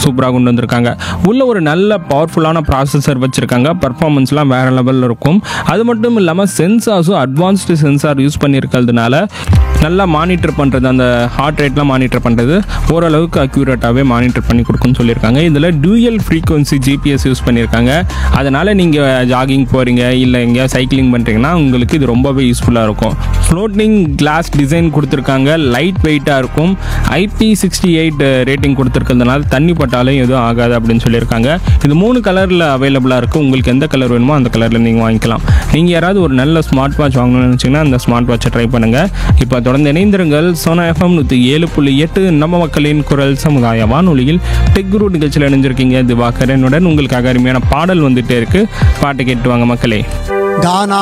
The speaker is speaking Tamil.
சூப்பராக கொண்டு வந்திருக்காங்க உள்ள ஒரு நல்ல பவர்ஃபுல்லான ப்ராசஸர் வச்சுருக்காங்க பர்ஃபார்மன்ஸ்லாம் வேறு லெவலில் இருக்கும் அது மட்டும் இல்லாமல் சென்சார்ஸும் அட்வான்ஸ்டு சென்சார் யூஸ் பண்ணியிருக்கிறதுனால நல்லா மானிட்டர் பண்ணுறது அந்த ஹார்ட் ரேட்லாம் மானிட்டர் பண்ணுறது ஓரளவுக்கு அக்யூரேட்டாகவே மானிட்டர் பண்ணி கொடுக்குன்னு சொல்லியிருக்காங்க இதில் டூயல் ஃப்ரீக்வன்சி ஜிபிஎஸ் யூஸ் பண்ணியிருக்காங்க அதனால் நீங்கள் ஜாகிங் போகிறீங்க இல்லை எங்கேயா சைக்கிளிங் பண்ணுறீங்கன்னா உங்களுக்கு இது ரொம்பவே யூஸ்ஃபுல்லாக இருக்கும் ஃப்ளோட்டிங் கிளாஸ் டிசைன் கொடுத்துருக்காங்க லைட் வெயிட்டாக இருக்கும் ஐபி சிக்ஸ்டி எயிட் ரேட்டிங் கொடுத்துருக்கிறதுனால தண்ணி பட்டாலும் எதுவும் ஆகாது அப்படின்னு சொல்லியிருக்காங்க இது மூணு கலரில் அவைலபிளாக இருக்குது உங்களுக்கு எந்த கலர் வேணுமோ அந்த கலரில் நீங்கள் வாங்கிக்கலாம் நீங்கள் யாராவது ஒரு நல்ல ஸ்மார்ட் வாட்ச் வாங்கணும்னு நினச்சிங்கன்னா அந்த ஸ்மார்ட் வாட்சை ட்ரை பண்ணுங்கள் இப்போ தொடர்ந்து இணைந்திருங்கள் சோனா எஃப்எம் நூற்றி ஏழு புள்ளி எட்டு நம்ம மக்களின் குரல் சமுதாய வானொலியில் டெக் குரு நிகழ்ச்சியில் இணைஞ்சிருக்கீங்க திவாகரனுடன் உங்களுக்காக அருமையான பாடல் வந்துட்டே இருக்கு பாட்டு கேட்டு வாங்க மக்களே கானா